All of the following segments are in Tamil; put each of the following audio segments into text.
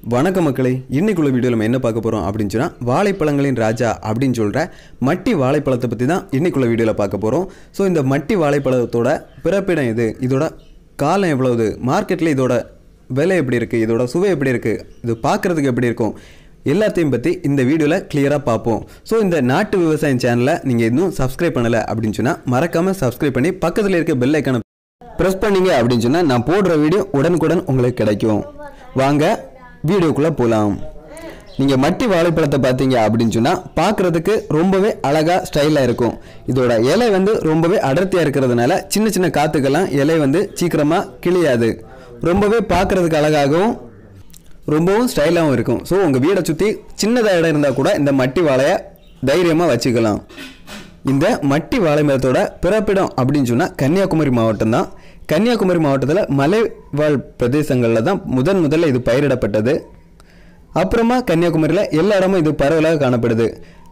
வணக்கம் மக்களே இன்னைக்குள்ள வீடியோவில் நம்ம என்ன பார்க்க போகிறோம் அப்படின்னு சொன்னால் வாழைப்பழங்களின் ராஜா அப்படின்னு சொல்கிற மட்டி வாழைப்பழத்தை பற்றி தான் இன்னைக்குள்ள வீடியோவில் பார்க்க போகிறோம் ஸோ இந்த மட்டி வாழைப்பழத்தோட பிறப்பிடம் இது இதோட காலம் எவ்வளவு மார்க்கெட்டில் இதோட விலை எப்படி இருக்குது இதோட சுவை எப்படி இருக்குது இது பார்க்குறதுக்கு எப்படி இருக்கும் எல்லாத்தையும் பற்றி இந்த வீடியோவில் கிளியராக பார்ப்போம் ஸோ இந்த நாட்டு விவசாயம் சேனலை நீங்கள் இன்னும் சப்ஸ்கிரைப் பண்ணலை அப்படின்னு சொன்னால் மறக்காமல் சப்ஸ்கிரைப் பண்ணி பக்கத்தில் இருக்க பெல் ஐக்கானை ப்ரெஸ் பண்ணீங்க அப்படின்னு சொன்னால் நான் போடுற வீடியோ உடனுக்குடன் உங்களுக்கு கிடைக்கும் வாங்க வீடியோக்குள்ளே போகலாம் நீங்கள் மட்டி வாழைப்பழத்தை பார்த்தீங்க அப்படின்னு சொன்னால் பார்க்குறதுக்கு ரொம்பவே அழகாக ஸ்டைலாக இருக்கும் இதோட இலை வந்து ரொம்பவே அடர்த்தியாக இருக்கிறதுனால சின்ன சின்ன காற்றுக்கெல்லாம் இலை வந்து சீக்கிரமாக கிளியாது ரொம்பவே பார்க்குறதுக்கு அழகாகவும் ரொம்பவும் ஸ்டைலாகவும் இருக்கும் ஸோ உங்கள் வீடை சுற்றி சின்னதாக இடம் இருந்தால் கூட இந்த மட்டி வாழையை தைரியமாக வச்சுக்கலாம் இந்த மட்டி வாழை மரத்தோட பிறப்பிடம் அப்படின்னு சொன்னால் கன்னியாகுமரி மாவட்டம் தான் கன்னியாகுமரி மாவட்டத்தில் மலைவாழ் பிரதேசங்களில் தான் முதன் முதல்ல இது பயிரிடப்பட்டது அப்புறமா கன்னியாகுமரியில் எல்லா இடமும் இது பரவலாக காணப்படுது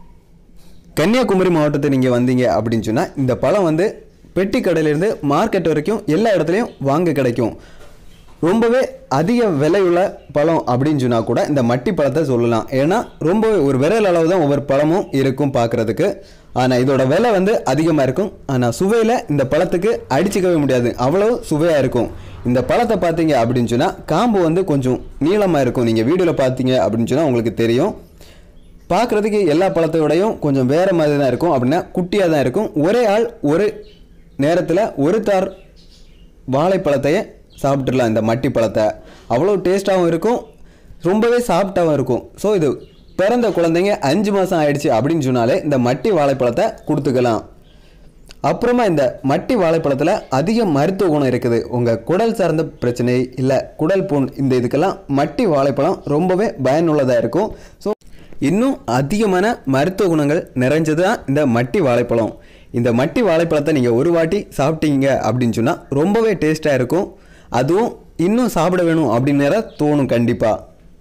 கன்னியாகுமரி மாவட்டத்தை நீங்கள் வந்தீங்க அப்படின்னு சொன்னால் இந்த பழம் வந்து பெட்டி கடையிலேருந்து மார்க்கெட் வரைக்கும் எல்லா இடத்துலையும் வாங்க கிடைக்கும் ரொம்பவே அதிக விலையுள்ள பழம் அப்படின்னு சொன்னால் கூட இந்த மட்டி பழத்தை சொல்லலாம் ஏன்னா ரொம்பவே ஒரு விரல் அளவு தான் ஒவ்வொரு பழமும் இருக்கும் பார்க்குறதுக்கு ஆனால் இதோட விலை வந்து அதிகமாக இருக்கும் ஆனால் சுவையில் இந்த பழத்துக்கு அடிச்சுக்கவே முடியாது அவ்வளவு சுவையாக இருக்கும் இந்த பழத்தை பார்த்தீங்க அப்படின்னு சொன்னால் காம்பு வந்து கொஞ்சம் நீளமாக இருக்கும் நீங்கள் வீடியோவில் பார்த்தீங்க அப்படின்னு சொன்னால் உங்களுக்கு தெரியும் பார்க்குறதுக்கு எல்லா பழத்தோடையும் கொஞ்சம் வேறு மாதிரி தான் இருக்கும் அப்படின்னா குட்டியாக தான் இருக்கும் ஒரே ஆள் ஒரு நேரத்தில் ஒரு தார் வாழைப்பழத்தையே சாப்பிட்டுடலாம் இந்த மட்டி பழத்தை அவ்வளோ டேஸ்ட்டாகவும் இருக்கும் ரொம்பவே சாஃப்டாகவும் இருக்கும் ஸோ இது பிறந்த குழந்தைங்க அஞ்சு மாதம் ஆயிடுச்சு அப்படின்னு சொன்னாலே இந்த மட்டி வாழைப்பழத்தை கொடுத்துக்கலாம் அப்புறமா இந்த மட்டி வாழைப்பழத்தில் அதிக மருத்துவ குணம் இருக்குது உங்கள் குடல் சார்ந்த பிரச்சனை இல்லை குடல் புண் இந்த இதுக்கெல்லாம் மட்டி வாழைப்பழம் ரொம்பவே பயனுள்ளதாக இருக்கும் ஸோ இன்னும் அதிகமான மருத்துவ குணங்கள் நிறைஞ்சது தான் இந்த மட்டி வாழைப்பழம் இந்த மட்டி வாழைப்பழத்தை நீங்கள் ஒரு வாட்டி சாப்பிட்டீங்க அப்படின்னு சொன்னால் ரொம்பவே டேஸ்ட்டாக இருக்கும் அதுவும் இன்னும் சாப்பிட வேணும் அப்படின்னு நேரம் தோணும் கண்டிப்பாக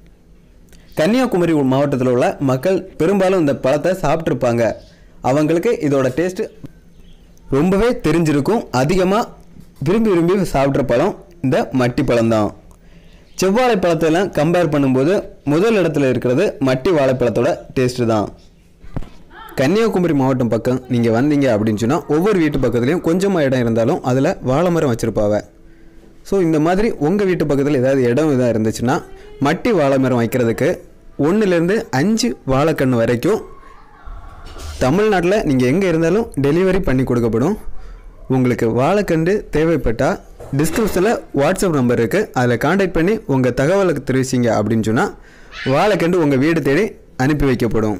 கன்னியாகுமரி மாவட்டத்தில் உள்ள மக்கள் பெரும்பாலும் இந்த பழத்தை சாப்பிட்ருப்பாங்க அவங்களுக்கு இதோட டேஸ்ட்டு ரொம்பவே தெரிஞ்சிருக்கும் அதிகமாக விரும்பி விரும்பி சாப்பிட்ற பழம் இந்த மட்டி பழம்தான் செவ்வாழை பழத்தெல்லாம் கம்பேர் பண்ணும்போது முதல் இடத்துல இருக்கிறது மட்டி வாழைப்பழத்தோட டேஸ்ட்டு தான் கன்னியாகுமரி மாவட்டம் பக்கம் நீங்கள் வந்தீங்க அப்படின்னு சொன்னால் ஒவ்வொரு வீட்டு பக்கத்துலேயும் கொஞ்சமாக இடம் இருந்தாலும் அதில் வாழை மரம் வச்சுருப்பாங்க ஸோ இந்த மாதிரி உங்கள் வீட்டு பக்கத்தில் ஏதாவது இடம் இதாக இருந்துச்சுன்னா மட்டி வாழை மரம் வைக்கிறதுக்கு ஒன்றுலேருந்து அஞ்சு வாழைக்கன்று வரைக்கும் தமிழ்நாட்டில் நீங்கள் எங்கே இருந்தாலும் டெலிவரி பண்ணி கொடுக்கப்படும் உங்களுக்கு வாழைக்கன்று தேவைப்பட்டால் டிஸ்கிரிப்ஷனில் வாட்ஸ்அப் நம்பர் இருக்குது அதில் காண்டாக்ட் பண்ணி உங்கள் தகவலுக்கு தெரிவிச்சிங்க அப்படின்னு சொன்னால் வாழைக்கன்று உங்கள் வீடு தேடி அனுப்பி வைக்கப்படும்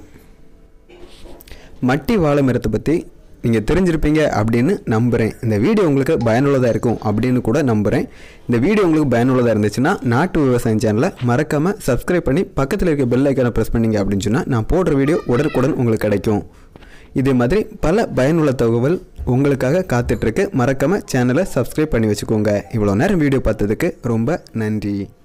மட்டி வாழை மரத்தை பற்றி நீங்கள் தெரிஞ்சிருப்பீங்க அப்படின்னு நம்புகிறேன் இந்த வீடியோ உங்களுக்கு பயனுள்ளதாக இருக்கும் அப்படின்னு கூட நம்புகிறேன் இந்த வீடியோ உங்களுக்கு பயனுள்ளதாக இருந்துச்சுன்னா நாட்டு விவசாயம் சேனலை மறக்காமல் சப்ஸ்கிரைப் பண்ணி பக்கத்தில் இருக்க பெல் ஐக்கானை ப்ரெஸ் பண்ணீங்க அப்படின்னு சொன்னால் நான் போடுற வீடியோ உடனுக்குடன் உங்களுக்கு கிடைக்கும் இதே மாதிரி பல பயனுள்ள தகவல் உங்களுக்காக காத்துட்ருக்கு மறக்காமல் சேனலை சப்ஸ்கிரைப் பண்ணி வச்சுக்கோங்க இவ்வளோ நேரம் வீடியோ பார்த்ததுக்கு ரொம்ப நன்றி